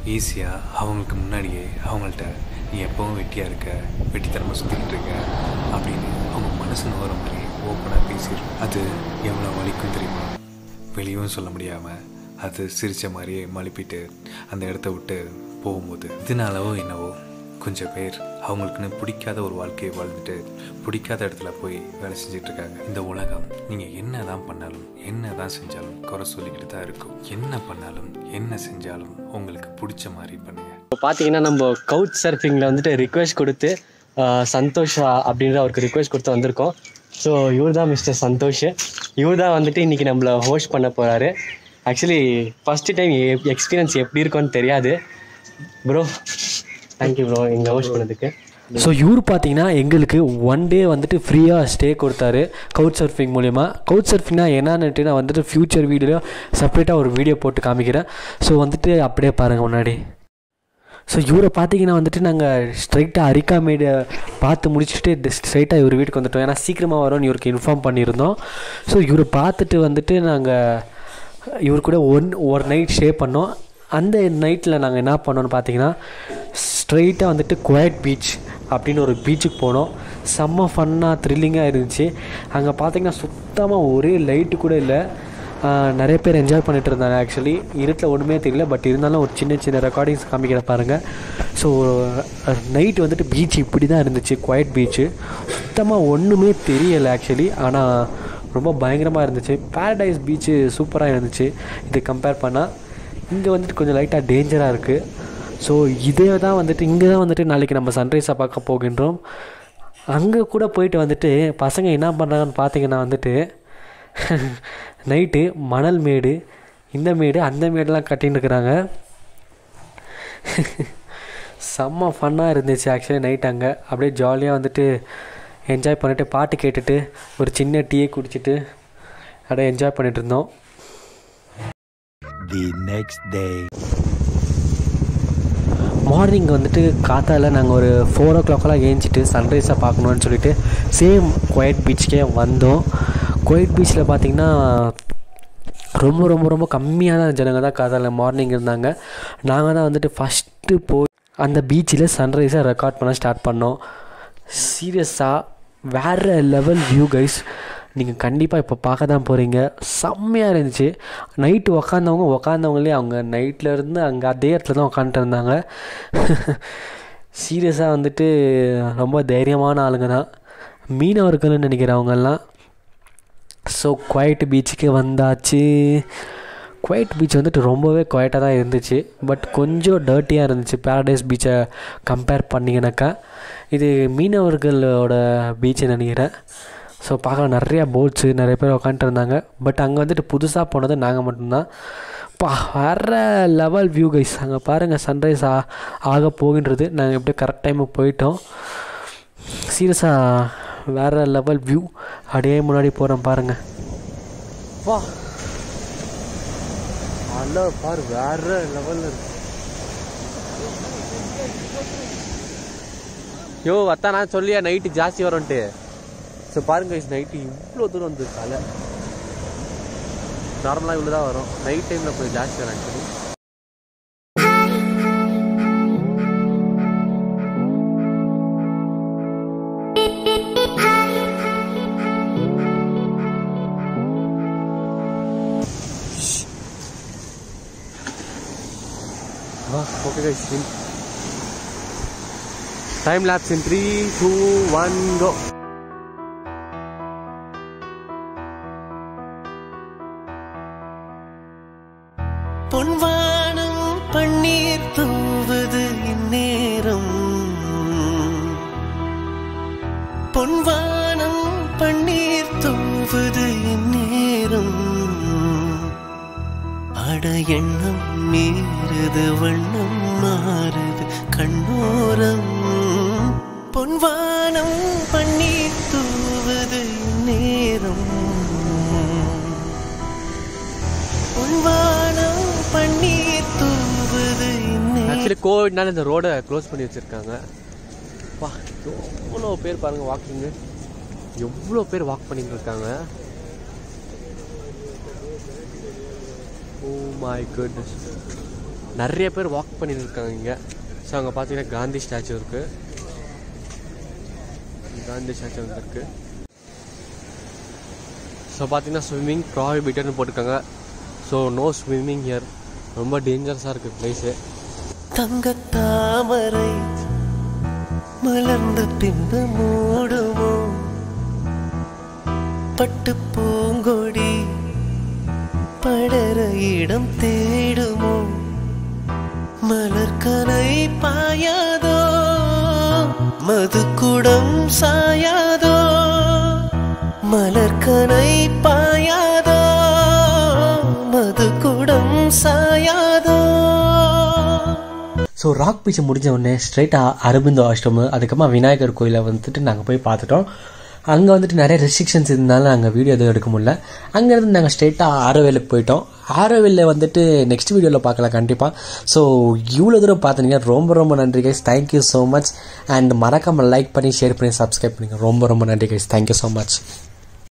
ஈஸியாக அவங்களுக்கு முன்னாடியே அவங்கள்ட்ட நீ எப்பவும் வெட்டியாக இருக்க வெட்டித்தனமாக சுற்றிக்கிட்டு இருக்க அப்படின்னு அவங்க மனசு நோகிற மாதிரி ஓப்பனாக பேசிடும் அது எவ்வளோ வலிக்கும் தெரியுமா வெளியும் சொல்ல முடியாமல் அது சிரித்த மாதிரியே மழுப்பிட்டு அந்த இடத்த விட்டு போகும்போது இதனாலவோ என்னவோ கொஞ்சம் பேர் அவங்களுக்குன்னு பிடிக்காத ஒரு வாழ்க்கையை வாழ்ந்துட்டு பிடிக்காத இடத்துல போய் வேலை செஞ்சுட்டு இருக்காங்க இந்த உலகம் நீங்கள் என்ன தான் பண்ணாலும் என்ன தான் செஞ்சாலும் குறை சொல்லிக்கிட்டு தான் இருக்கும் என்ன பண்ணாலும் என்ன செஞ்சாலும் உங்களுக்கு பிடிச்ச மாதிரி பண்ணுங்க இப்போ பார்த்தீங்கன்னா நம்ம கவுச் சர்ஃபிங்கில் வந்துட்டு ரிக்வெஸ்ட் கொடுத்து ஆஹ், சந்தோஷ் அப்படின்ற அவருக்கு ரிக்வெஸ்ட் கொடுத்து வந்திருக்கோம் ஸோ இவர் தான் மிஸ்டர் சந்தோஷ் இவர் தான் வந்துட்டு இன்றைக்கி நம்மளை ஹோஸ்ட் பண்ண போகிறாரு ஆக்சுவலி ஃபஸ்ட்டு டைம் எக்ஸ்பீரியன்ஸ் எப்படி இருக்கும்னு தெரியாது ப்ரோ தேங்க்யூ ப்ரோ எங்கள் ஹோஸ்ட் பண்ணதுக்கு ஸோ இவர் பார்த்தீங்கன்னா எங்களுக்கு ஒன் டே வந்துட்டு ஃப்ரீயாக ஸ்டே கொடுத்தாரு கவுச் சர்ஃபிங் மூலிமா கவுச் சர்ஃபிங்னா என்னன்னுட்டு நான் வந்துட்டு ஃப்யூச்சர் வீடியோ செப்பரேட்டாக ஒரு வீடியோ போட்டு காமிக்கிறேன் ஸோ வந்துட்டு அப்படியே பாருங்கள் முன்னாடி ஸோ இவரை பார்த்தீங்கன்னா வந்துட்டு நாங்கள் ஸ்ட்ரைட்டாக அரிக்காமேடு பார்த்து முடிச்சுட்டு ஸ்ட்ரைட்டாக இவர் வீட்டுக்கு வந்துட்டோம் ஏன்னா சீக்கிரமாக வரும்னு இவருக்கு இன்ஃபார்ம் பண்ணியிருந்தோம் ஸோ இவரை பார்த்துட்டு வந்துட்டு நாங்கள் இவர் கூட ஒன் ஒரு நைட் ஸ்டே பண்ணோம் அந்த நைட்டில் நாங்கள் என்ன பண்ணோம்னு பார்த்தீங்கன்னா ஸ்ட்ரைட்டாக வந்துட்டு குவைட் பீச் அப்படின்னு ஒரு பீச்சுக்கு போனோம் செம்ம ஃபன்னாக த்ரில்லிங்காக இருந்துச்சு அங்கே பார்த்தீங்கன்னா சுத்தமாக ஒரே லைட்டு கூட இல்லை ஆஹ் நிறைய பேர் என்ஜாய் பண்ணிட்டு இருந்தாங்க ஆக்சுவலி இருட்டில் ஒன்றுமே தெரியல பட் இருந்தாலும் ஒரு சின்ன சின்ன ரெக்கார்டிங்ஸ் காமிக்கிற பாருங்கள் ஸோ நைட் வந்துட்டு பீச் இப்படி தான் இருந்துச்சு குவைட் பீச்சு சுத்தமாக ஒன்றுமே தெரியலை ஆக்சுவலி ஆனால் ரொம்ப பயங்கரமாக இருந்துச்சு பேரடைஸ் பீச்சு சூப்பராக இருந்துச்சு இது கம்பேர் பண்ணால் இங்கே வந்துட்டு கொஞ்சம் லைட்டாக டேஞ்சராக இருக்குது ஸோ இதே தான் வந்துட்டு இங்கே தான் வந்துட்டு நாளைக்கு நம்ம சன்ரைஸை பார்க்க போகின்றோம் அங்கே கூட போயிட்டு வந்துட்டு பசங்க என்ன பண்ணுறாங்கன்னு பார்த்தீங்கன்னா வந்துட்டு நைட்டு மணல் மேடு இந்த மேடு அந்த மேடெலாம் கட்டின்னு இருக்கிறாங்க செம்ம ஃபன்னாக இருந்துச்சு ஆக்சுவலி நைட் அங்கே அப்படியே ஜாலியாக வந்துட்டு என்ஜாய் பண்ணிட்டு பாட்டு கேட்டுட்டு ஒரு சின்ன டீயை குடிச்சிட்டு அப்படியே என்ஜாய் பண்ணிட்டு இருந்தோம் The next day. மார்னிங் வந்துட்டு காத்தால நாங்கள் ஒரு ஃபோர் ஓ கிளாக்கெல்லாம் ஏஞ்சிட்டு சன்ரைஸை பார்க்கணுன்னு சொல்லிட்டு சேம் குவைட் பீச்சுக்கே வந்தோம் குவைட் பீச்சில் பார்த்தீங்கன்னா ரொம்ப ரொம்ப ரொம்ப கம்மியான ஜனங்க தான் காத்தால மார்னிங் இருந்தாங்க நாங்கள் தான் வந்துட்டு ஃபஸ்ட்டு போய் அந்த பீச்சில் சன்ரைஸை ரெக்கார்ட் பண்ண ஸ்டார்ட் பண்ணோம் சீரியஸாக வேறு லெவல் வியூ கைஸ் நீங்கள் கண்டிப்பாக இப்போ பார்க்க தான் போகிறீங்க செம்மையாக இருந்துச்சு நைட்டு உக்காந்தவங்க உக்காந்தவங்களே அவங்க நைட்டில் இருந்து அங்கே அதே இடத்துல தான் உக்காந்துட்டு இருந்தாங்க சீரியஸாக வந்துட்டு ரொம்ப தைரியமான ஆளுங்க தான் மீனவர்கள்னு நினைக்கிறவங்கெல்லாம் ஸோ குவைட் பீச்சுக்கு வந்தாச்சு குவைட் பீச் வந்துட்டு ரொம்பவே குவைட்டாக தான் இருந்துச்சு பட் கொஞ்சம் டர்ட்டியாக இருந்துச்சு பேரடைஸ் பீச்சை கம்பேர் பண்ணிங்கனாக்கா இது மீனவர்களோட பீச்சு நினைக்கிறேன் ஸோ பார்க்கலாம் நிறையா போட்ஸு நிறைய பேர் உட்காந்துட்டு இருந்தாங்க பட் அங்கே வந்துட்டு புதுசாக போனது நாங்கள் மட்டும்தான் பா வேற லெவல் வியூ கைஸ் அங்கே பாருங்கள் சன்ரைஸ் ஆ ஆக போகின்றது நாங்கள் எப்படியோ கரெக்ட் டைமுக்கு போயிட்டோம் சீரியஸாக வேற லெவல் வியூ அப்படியே முன்னாடி போகிறோம் பாருங்கள் வா அல்ல பாரு வேற லெவலில் இருக்கு யோ அத்தா நான் சொல்லியா நைட்டு ஜாஸ்தி வரும்ன்ட்டு ஸோ பாருங்க நைட்டு இவ்வளோ தூரம் வந்து காலை நார்மலாக இவ்வளோ தான் வரும் நைட் டைமில் கொஞ்சம் ஜாஸ்தி வரும் actually okay guys time lapse in three two one go பொன்வானம் பன்னீர் தூவது இந்நேரம் பொன்வானம் பன்னீர் தூவது இந்நேரம் அட எண்ணம் மீறுது வண்ணம் மாறுது கண்ணோரம் பொன்வானம் பன்னீர் தூவது இந்நேரம் பொன்வானம் பன்னீர் தூவது இந்நேரம் ஆக்சுவலி கோவிட்னால இந்த ரோடை க்ளோஸ் பண்ணி வச்சுருக்காங்க வா எவ்வளோ பேர் பாருங்க வாக்கிங்கு எவ்வளோ பேர் வாக் பண்ணிட்டு இருக்காங்க ஓ மை குட்னஸ் நிறைய பேர் வாக் பண்ணிட்டு இருக்காங்க இங்கே ஸோ அங்கே பார்த்தீங்கன்னா காந்தி ஸ்டாச்சு இருக்குது காந்தி ஸ்டாச்சு வந்து இருக்குது ஸோ பார்த்தீங்கன்னா ஸ்விம்மிங் ப்ராஹிபிட்டட்னு போட்டிருக்காங்க ஸோ நோ ஸ்விம்மிங் ஹியர் ரொம்ப டேஞ்சரஸாக இருக்குது பிளேஸு தங்க தாமரை மலர்ந்த பின்பு மூடுமோ பட்டு பூங்கொடி படர இடம் தேடுமோ மலர்கனை பாயாதோ மதுக்குடம் சாயாதோ மலர்கனை பாயாதோ மதுக்குடம் சாயாதோ ஸோ ராக் பீச் முடிஞ்ச உடனே ஸ்ட்ரைட்டாக அரவிந்தோ ஆஷ்டமு அதுக்கப்புறமா விநாயகர் கோயிலை வந்துட்டு நாங்கள் போய் பார்த்துட்டோம் அங்கே வந்துட்டு நிறைய ரெஸ்ட்ரிக்ஷன்ஸ் இருந்தாலும் நாங்கள் வீடியோ எதுவும் எடுக்க முடியல அங்கேருந்து நாங்கள் ஸ்ட்ரைட்டாக ஆரோவேலுக்கு போயிட்டோம் ஆரோவேலில் வந்துட்டு நெக்ஸ்ட் வீடியோவில் பார்க்கலாம் கண்டிப்பாக ஸோ இவ்வளோ தூரம் பார்த்தீங்கன்னா ரொம்ப ரொம்ப நன்றி guys thank you so much and மறக்காமல் லைக் பண்ணி ஷேர் பண்ணி சப்ஸ்கிரைப் பண்ணுங்கள் ரொம்ப ரொம்ப நன்றி கைஸ் தேங்க்யூ ஸோ மச்